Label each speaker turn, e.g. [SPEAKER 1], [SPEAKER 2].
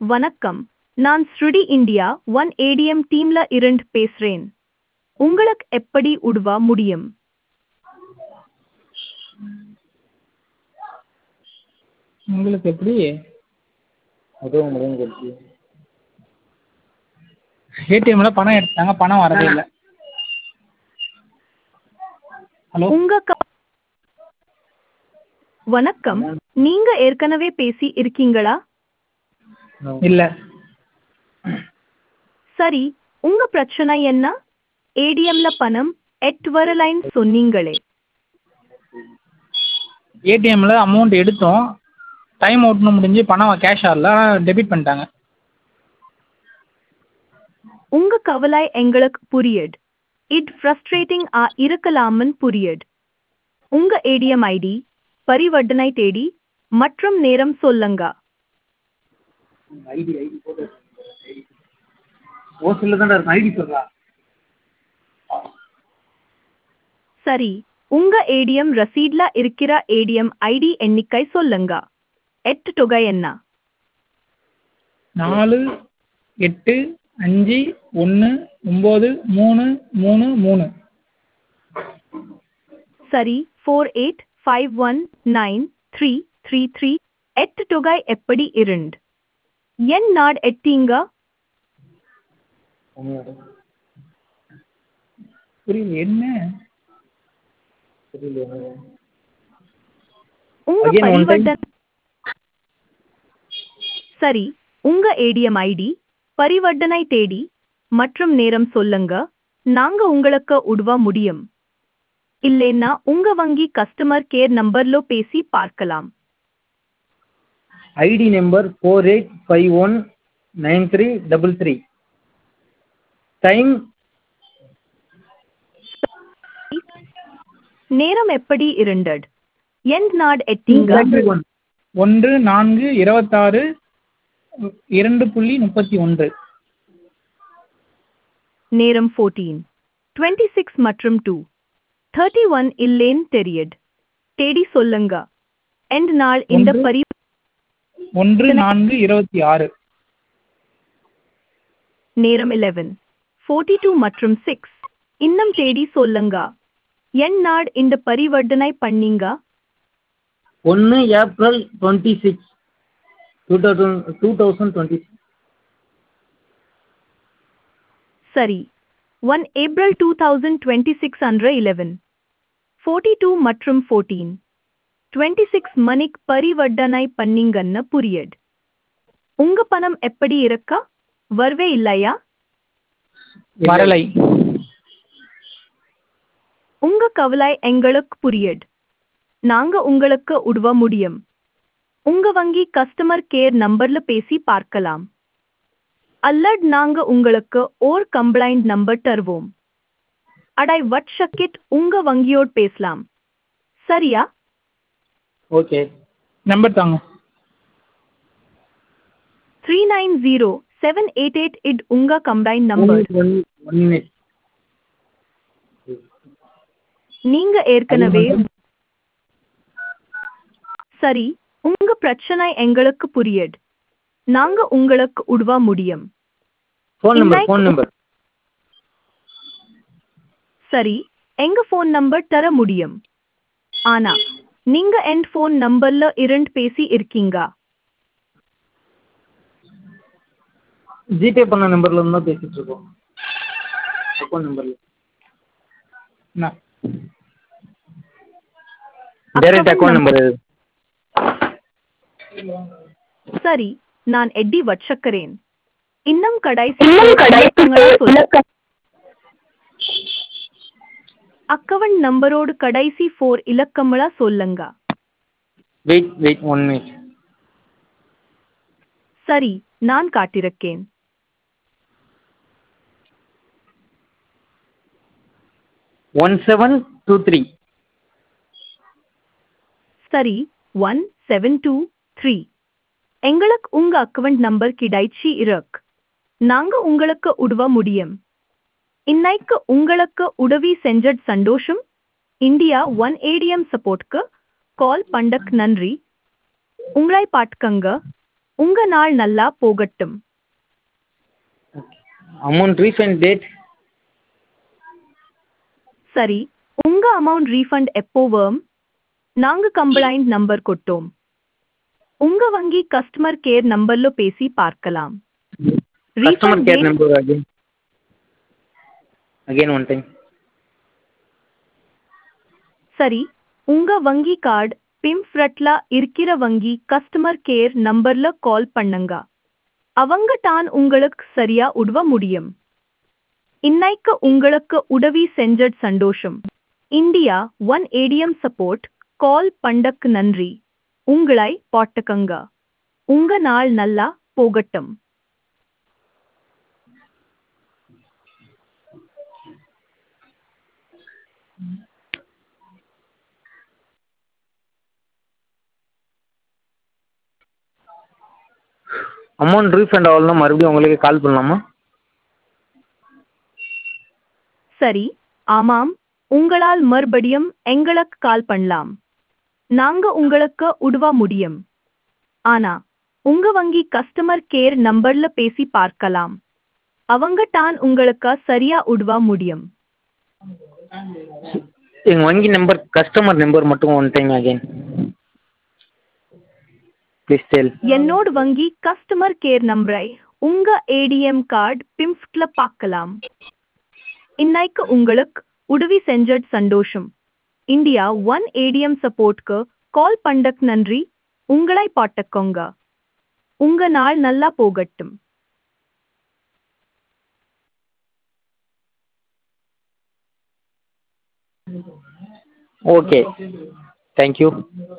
[SPEAKER 1] வணக்கம் நான் ஸ்ருடி இந்தியா ஒன் ஏடிஎம் டீம்ல இருந்து பேசுறேன் உங்களுக்கு எப்படி உதவ முடியும்
[SPEAKER 2] உங்களுக்கு எப்படி
[SPEAKER 3] உதவ முடியும்னு சொல்லிச்சு
[SPEAKER 2] ஏடிஎம்ல பணம் எடுத்தாங்க பணம் வரவே இல்லை ஹலோ
[SPEAKER 1] உங்க க- வணக்கம் நீங்க ஏற்கனவே பேசி இருக்கீங்களா
[SPEAKER 2] இல்லை
[SPEAKER 1] சரி உங்க பிரச்சனை என்ன ஏடிஎம்ல பணம் எட் வரலைன் சொன்னீங்களே
[SPEAKER 2] ஏடிஎம்ல அமௌண்ட் எடுத்தோம் டைம் அவுட்னு முடிஞ்சு பணம் கேஷ் ஆகல டெபிட் பண்ணிட்டாங்க
[SPEAKER 1] உங்க கவலை எங்களுக்கு புரியுது இட் ஃப்ரஸ்ட்ரேட்டிங் ஆ இருக்கலாமன் புரியுது உங்க ஏடிஎம் ஐடி பரிவர்த்தனை தேதி மற்றும் நேரம் சொல்லுங்க
[SPEAKER 3] ஐடி ஐடி போட்டு ஓசில் தான்டா இருக்கும் ஐடி சொல்றா
[SPEAKER 1] சரி உங்க ஏடிஎம் ரசீட்ல இருக்கிற ஏடிஎம் ஐடி எண்ணிக்கை சொல்லுங்க எட்டு தொகை என்ன
[SPEAKER 2] நாலு எட்டு அஞ்சு ஒன்று ஒம்பது மூணு மூணு மூணு
[SPEAKER 1] சரி four eight five one nine three three three எட்டு தொகை எப்படி இருந்து என் நாட் எட்டீங்க
[SPEAKER 2] புரியல என்ன
[SPEAKER 3] புரியல
[SPEAKER 1] உங்க
[SPEAKER 3] Again, one time.
[SPEAKER 1] பரிவர்த்தனை சரி உங்க ஏடிஎம் ஐடி பரிவர்த்தனை தேதி மற்றும் நேரம் சொல்லுங்க நாங்க உங்களுக்கு உதவ முடியும் இல்லைன்னா உங்க வங்கி கஸ்டமர் கேர் நம்பர்ல பேசி பார்க்கலாம்
[SPEAKER 3] ID number four eight five one nine three double three time
[SPEAKER 1] நேரம் எப்படி இருந்தது என் நாட் எட்டீங்க
[SPEAKER 3] ஒன்
[SPEAKER 2] ஒன்று நான்கு இருபத்தாறு இரண்டு புள்ளி முப்பத்தி ஒன்று
[SPEAKER 1] நேரம் ஃபோர்டீன் டுவெண்ட்டி சிக்ஸ் மற்றும் டூ தேர்ட்டி ஒன் இல்லேன் தெரியுது தேடி சொல்லுங்க எண்ட் நாள் இந்த
[SPEAKER 2] ஒன்று.
[SPEAKER 1] பரி
[SPEAKER 2] ஒன்று நான்கு இருபத்தி ஆறு
[SPEAKER 1] நேரம் இலெவன் ஃபோர்ட்டி டூ மற்றும் சிக்ஸ் இன்னும் தேடி சொல்லுங்க என் நாள் இந்த பரிவர்த்தனை பண்ணீங்க
[SPEAKER 3] ஒன்று April twenty six two thousand two thousand twenty six
[SPEAKER 1] சரி one April two thousand twenty six அன்ற இலெவன் ஃபோர்ட்டி டூ மற்றும் ஃபோர்டீன் டுவெண்ட்டி சிக்ஸ் மணிக்கு பரிவர்த்தனை பண்ணீங்கன்னு புரியுது உங்க பணம் எப்படி இருக்கா வரவே இல்லையா
[SPEAKER 2] வரலை
[SPEAKER 1] உங்க கவலை எங்களுக்கு புரியுது நாங்க உங்களுக்கு உதவ முடியும் உங்க வங்கி கஸ்டமர் கேர் நம்பர்ல பேசி பார்க்கலாம் அல்லது நாங்க உங்களுக்கு ஓர் கம்ப்ளைண்ட் நம்பர் தருவோம் அடை வட்சக்கிட் உங்க வங்கியோடு பேசலாம் சரியா
[SPEAKER 3] ஓகே
[SPEAKER 2] நம்பர் தாங்க
[SPEAKER 1] three nine zero seven eight eight it உங்க complaint number
[SPEAKER 3] one one minute
[SPEAKER 1] நீங்க ஏற்கனவே சரி உங்க பிரச்சனை எங்களுக்கு புரியுது நாங்க உங்களுக்கு உதவ முடியும்
[SPEAKER 3] ஃபோன் நம்பர்
[SPEAKER 1] இன்னைக்கு-
[SPEAKER 3] ஃபோன் நம்பர்
[SPEAKER 1] சரி எங்க ஃபோன் நம்பர் தர முடியும் ஆனா நீங்க என் ஃபோன் நம்பர்ல இருந்து பேசி இருக்கீங்க
[SPEAKER 3] ஜிபே பண்ண நம்பர்ல இருந்து தான் பேசிட்டு இருக்கோம் அக்கௌண்ட் நம்பர்ல
[SPEAKER 2] என்ன
[SPEAKER 3] டைரக்ட் அக்கௌண்ட் நம்பர்
[SPEAKER 1] சரி நான் எட்டி வச்சுக்கிறேன் இன்னும் கடைசி இலக்கங்களை சொல்லு. அக்கவுண்ட் நம்பரோடு கடைசி ஃபோர் இலக்கங்களா சொல்லுங்க
[SPEAKER 3] வெயிட் வெயிட் ஒன் மினிட்
[SPEAKER 1] சரி நான் காட்டிருக்கேன்
[SPEAKER 3] ஒன் செவன் டூ த்ரீ
[SPEAKER 1] சரி ஒன் செவன் டூ த்ரீ எங்களுக்கு உங்க அக்கவுண்ட் நம்பர் கிடைச்சி இருக்கு நாங்க உங்களுக்கு உதவ முடியும் இன்னைக்கு உங்களுக்கு உதவி செஞ்ச சந்தோஷம் இந்தியா ஒன் ஏடிஎம் சப்போர்ட்க்கு கால் பண்ணக் நன்றி உங்களை பாட்கங்க உங்க நாள் நல்லா போகட்டும்
[SPEAKER 3] அமௌண்ட் ரீஃபண்ட் டேட்
[SPEAKER 1] சரி உங்க அமௌண்ட் ரீஃபண்ட் எப்போ வரும் நாங்க கம்ப்ளைண்ட் நம்பர் கொட்டோம் உங்க வங்கி கஸ்டமர் கேர் நம்பர்ல பேசி பார்க்கலாம்
[SPEAKER 3] customer
[SPEAKER 1] Refund
[SPEAKER 3] care
[SPEAKER 1] date-
[SPEAKER 3] number again again one time
[SPEAKER 1] சரி உங்க வங்கி கார்டு பிம்ஃப்ரட்ல இருக்கிற வங்கி கஸ்டமர் கேர் நம்பர்ல கால் பண்ணுங்க அவங்க தான் உங்களுக்கு சரியா உதவ முடியும் இன்னைக்கு உங்களுக்கு உதவி செஞ்சது சந்தோஷம் India one ATM support call பண்டக்கு நன்றி உங்களை பாட்டுக்கங்க உங்க நாள் நல்லா போகட்டும்
[SPEAKER 3] அமௌண்ட் ரீஃபண்ட் ஆகலன்னா மறுபடியும் உங்களுக்கு கால் பண்ணலாமா
[SPEAKER 1] சரி ஆமாம் உங்களால் மறுபடியும் எங்களுக்கு கால் பண்ணலாம் நாங்க உங்களுக்கு உதவ முடியும் ஆனா உங்க வங்கி கஸ்டமர் கேர் நம்பர்ல பேசி பார்க்கலாம் அவங்க தான் உங்களுக்கு சரியா உதவ முடியும்
[SPEAKER 3] எங்கள் வங்கி நம்பர் கஸ்டமர் நம்பர் மட்டும் one time again please tell
[SPEAKER 1] என்னோட வங்கி கஸ்டமர் கேர் நம்பரை உங்க ஏடிஎம் கார்டு பிம்ஃப்ட்ல பார்க்கலாம் இன்னைக்கு உங்களுக்கு உதவி செஞ்சது சந்தோஷம் இந்தியா ஒன் ஏடிஎம் சப்போர்ட்க்கு கால் பண்டக் நன்றி உங்களை பாட்டுக்கோங்க உங்க நாள் நல்லா போகட்டும்
[SPEAKER 3] ஓகே தேங்க்யூ